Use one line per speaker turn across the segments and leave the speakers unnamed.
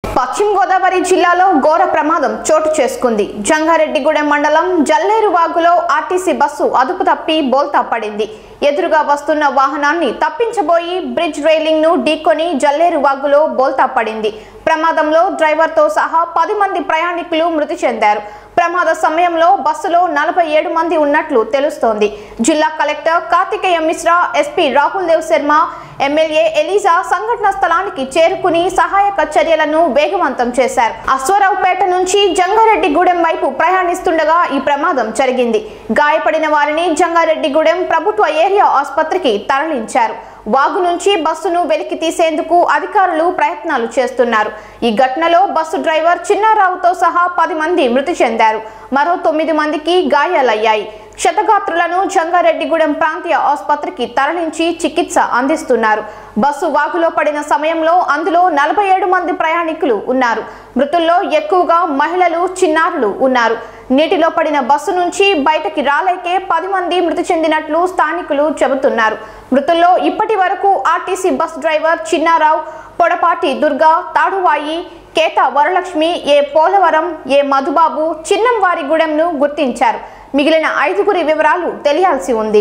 పశ్చిమ గోదావరి జిల్లాలో ఘోర ప్రమాదం చోటు చేసుకుంది జంగారెడ్డిగూడెం మండలం జల్లేరు వాగులో ఆర్టీసీ బస్సు అదుపు తప్పి బోల్తా పడింది ఎదురుగా వస్తున్న వాహనాన్ని తప్పించబోయి బ్రిడ్జ్ రైలింగ్ ను ఢీకొని జల్లేరు వాగులో బోల్తా పడింది ప్రమాదంలో డ్రైవర్తో సహా పది మంది ప్రయాణికులు మృతి చెందారు ప్రమాద సమయంలో బస్సులో నలభై ఏడు మంది ఉన్నట్లు తెలుస్తోంది జిల్లా collector Karthikeya Mishra SP Rahul Dev Sharma MLA Eliza సంఘటన స్థలానికి చేరుకుని సహాయక చర్యలను వేగవంతం చేశారు అశ్వరావుపేట నుంచి జంగారెడ్డిగూడెం వైపు ప్రయాణిస్తుండగా ఈ ప్రమాదం జరిగింది గాయపడిన వారిని జంగారెడ్డిగూడెం ప్రభుత్వ ఏరియా ఆసుపత్రికి తరలించారు వాగు నుంచి బస్సును వెలికి తీసేందుకు అధికారులు ప్రయత్నాలు చేస్తున్నారు ఈ ఘటనలో బస్సు డ్రైవర్ చిన్నారావుతో సహా పది మంది మృతి చెందారు మరో తొమ్మిది మందికి గాయాలయ్యాయి క్షతగాత్రులను జంగారెడ్డిగూడెం ప్రాంతీయ ఆసుపత్రికి తరలించి చికిత్స అందిస్తున్నారు బస్సు వాగులో పడిన సమయంలో అందులో నలభై ఏడు మంది ప్రయాణికులు ఉన్నారు మృతుల్లో ఎక్కువగా మహిళలు చిన్నారులు ఉన్నారు నీటిలో పడిన బస్సు నుంచి బయటకి రాలేకే పది మంది మృతి చెందినట్లు స్థానికులు చెబుతున్నారు మృతుల్లో ఇప్పటి వరకు RTC bus driver Chinnarao Podapati Durga Taduvai Keta Varalakshmi A Polavaram A Madhubabu చిన్నంవారిగూడెంను గుర్తించారు మిగిలిన ఐదుగురి వివరాలు తెలియాల్సి ఉంది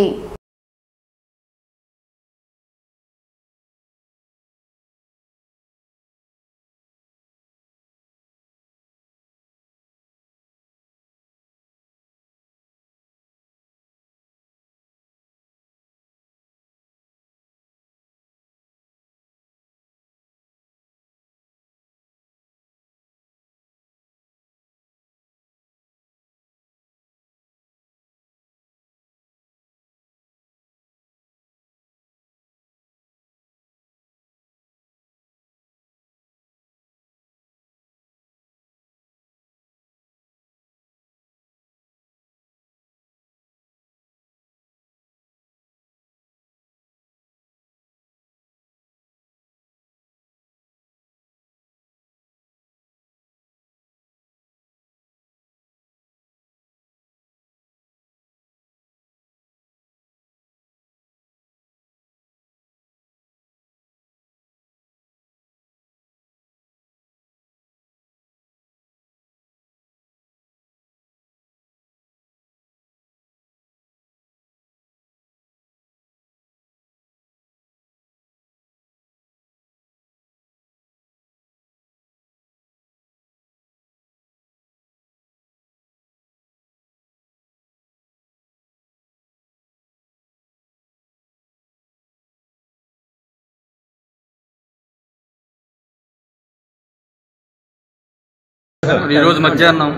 ఈరోజు మధ్యాహ్నం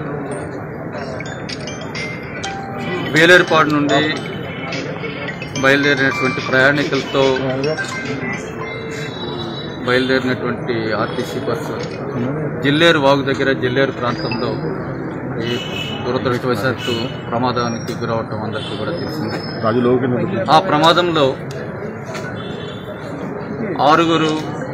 వేలేరుపాడు నుండి బయలుదేరినటువంటి ప్రయాణికులతో బయలుదేరినటువంటి ఆర్టీసీ బస్సు జిల్లేరు వాగు దగ్గర జిల్లేరు ప్రాంతంలో ఈ దురదృష్టవశాత్తు ప్రమాదానికి గురవటం అందరికీ కూడా తెలిసింది ఆ ప్రమాదంలో ఆరుగురు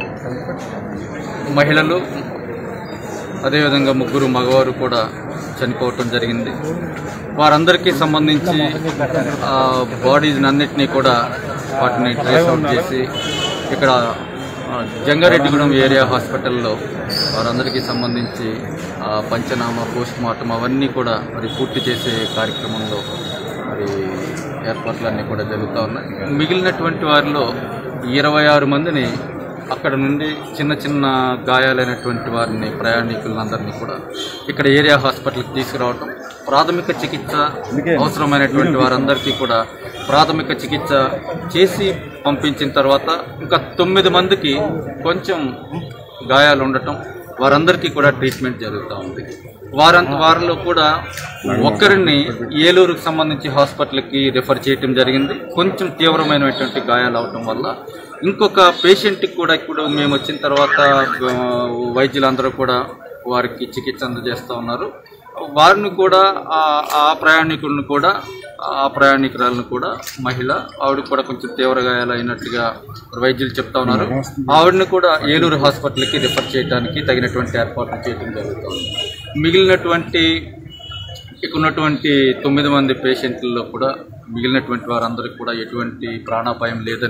మహిళలు అదేవిధంగా ముగ్గురు మగవారు కూడా చనిపోవటం జరిగింది వారందరికీ సంబంధించి ఆ బాడీస్ అన్నిటినీ కూడా వాటిని ట్రేస్ అవుట్ చేసి ఇక్కడ ఆ, జంగారెడ్డిగూడెం ఏరియా హాస్పిటల్లో వారందరికీ సంబంధించి ఆ, పంచనామా పోస్ట్ మార్టం అవన్నీ కూడా మరి పూర్తి చేసే కార్యక్రమంలో మరి ఏర్పాట్లన్నీ కూడా జరుగుతూ ఉన్నాయి మిగిలినటువంటి వారిలో ఇరవై ఆరు మందిని అక్కడ నుండి చిన్న చిన్న గాయాలైనటువంటి వారిని ప్రయాణికులందరినీ కూడా ఇక్కడ ఏరియా హాస్పిటల్కి తీసుకురావటం ప్రాథమిక చికిత్స అవసరమైనటువంటి వారందరికీ కూడా ప్రాథమిక చికిత్స చేసి పంపించిన తర్వాత ఇంకా తొమ్మిది మందికి కొంచెం గాయాలు ఉండటం వారందరికీ కూడా ట్రీట్మెంట్ జరుగుతూ ఉంది వారంత వారిలో కూడా ఒక్కరిని ఏలూరుకు సంబంధించి హాస్పిటల్కి రిఫర్ చేయటం జరిగింది కొంచెం తీవ్రమైనటువంటి గాయాలు అవటం వల్ల ఇంకొక పేషెంట్కి కూడా ఇప్పుడు మేము వచ్చిన తర్వాత ఆ, వైద్యులందరూ కూడా వారికి చికిత్స అందజేస్తూ ఉన్నారు వారిని కూడా ఆ- ఆ ప్రయాణికులను కూడా ఆ ప్రయాణికురాలను కూడా మహిళ ఆవిడకి కూడా కొంచెం తీవ్ర గాయాలు అయినట్టుగా వైద్యులు చెప్తా ఉన్నారు ఆవిడని కూడా ఏలూరు హాస్పిటల్కి రిఫర్ చేయడానికి తగినటువంటి ఏర్పాట్లు చేయడం జరుగుతుంది మిగిలినటువంటి ఇక్కడ ఉన్నటువంటి తొమ్మిది మంది పేషెంట్లలో కూడా మిగిలినటువంటి వారందరికీ కూడా ఎటువంటి ప్రాణాపాయం లేదని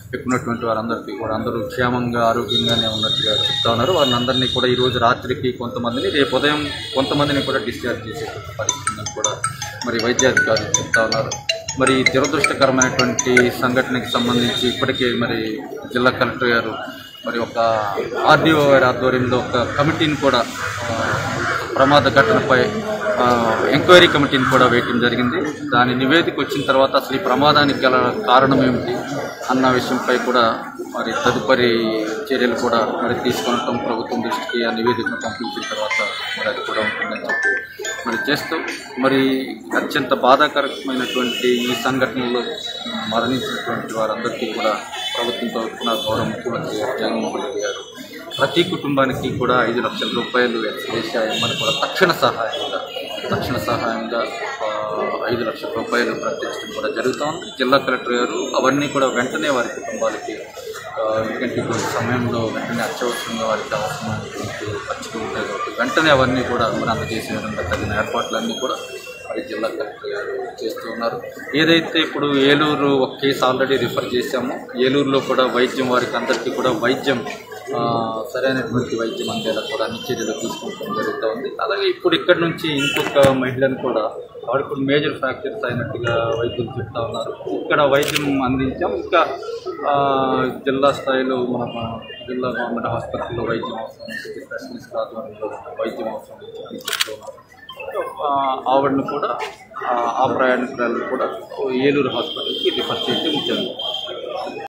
ఎక్కున్నటువంటి వారందరికీ కూడా అందరూ క్షేమంగా ఆరోగ్యంగానే ఉన్నట్టుగా చెప్తా ఉన్నారు వారిని అందరినీ కూడా ఈరోజు రాత్రికి కొంతమందిని రేపు ఉదయం కొంతమందిని కూడా డిశ్చార్జ్ చేసే పరిస్థితిని కూడా మరి వైద్యాధికారులు చెప్తా ఉన్నారు మరి ఈ దురదృష్టకరమైనటువంటి సంఘటనకి సంబంధించి ఇప్పటికే మరి జిల్లా కలెక్టర్ గారు మరి ఒక ఆర్డీఓ గారి ఆధ్వర్యంలో ఒక కమిటీని కూడా ఆ, ప్రమాద ఘటనపై ఆ, ఎంక్వైరీ కమిటీని కూడా వేయటం జరిగింది దాని నివేదిక వచ్చిన తర్వాత అసలు ఈ ప్రమాదానికి గల కారణం ఏమిటి అన్న విషయంపై కూడా మరి తదుపరి చర్యలు కూడా మరి తీసుకొనటం ప్రభుత్వం దృష్టికి ఆ నివేదికను పంపించిన తర్వాత మరి అది కూడా ఉంటుందని చెప్పి మరి చేస్తూ మరి అత్యంత బాధాకరమైనటువంటి ఈ సంఘటనలో మరణించినటువంటి వారందరికీ కూడా ప్రభుత్వం తరఫున గౌరవ ముఖ్యమంత్రి గారు జగన్మోహన్ రెడ్డి గారు ప్రతి కుటుంబానికి కూడా ఐదు లక్షల రూపాయలు వేసాయమని కూడా తక్షణ సహాయంగా తక్షణ సహాయంగా ఆ, ఐదు లక్షల రూపాయలు ప్రకటించడం కూడా జరుగుతూ ఉంది జిల్లా కలెక్టర్ గారు అవన్నీ కూడా వెంటనే వారి కుటుంబాలకి ఆ, ఎందుకంటే ఇటువంటి సమయంలో వెంటనే అత్యవసరంగా వారికి అవసరమైనటువంటి ఖర్చులు ఉంటాయి కాబట్టి వెంటనే అవన్నీ కూడా మరి అందజేసే విధంగా తగిన ఏర్పాట్లన్నీ కూడా మరి జిల్లా కలెక్టర్ గారు చేస్తూ ఉన్నారు ఏదైతే ఇప్పుడు ఏలూరు ఒక కేసు ఆల్రెడీ రిఫర్ చేశామో ఏలూరులో కూడా వైద్యం వారికి అందరికీ కూడా వైద్యం ఆ, సరైనటువంటి వైద్యం అందేలా కూడా అన్ని చర్యలు తీసుకోవడం జరుగుతూ ఉంది అలాగే ఇప్పుడు ఇక్కడ నుంచి ఇంకొక మహిళను కూడా వాడు కూడా మేజర్ ఫ్రాక్చర్స్ అయినట్టుగా వైద్యులు చెప్తా ఉన్నారు ఇక్కడ వైద్యం అందించాం ఇంకా ఆ, జిల్లా స్థాయిలో మన జిల్లా గవర్నమెంట్ హాస్పిటల్లో వైద్యం అవసరం ఉంటుంది స్పెషలిస్ట్ ఆధ్వర్యంలో వైద్యం అవసరం ఉంది అని చెప్తూ ఉన్నారు ఆ, ఆవిడను కూడా ఆ, ఆ ప్రయాణికురాలను కూడా ఏలూరు హాస్పిటల్కి రిఫర్ చేయడం జరిగింది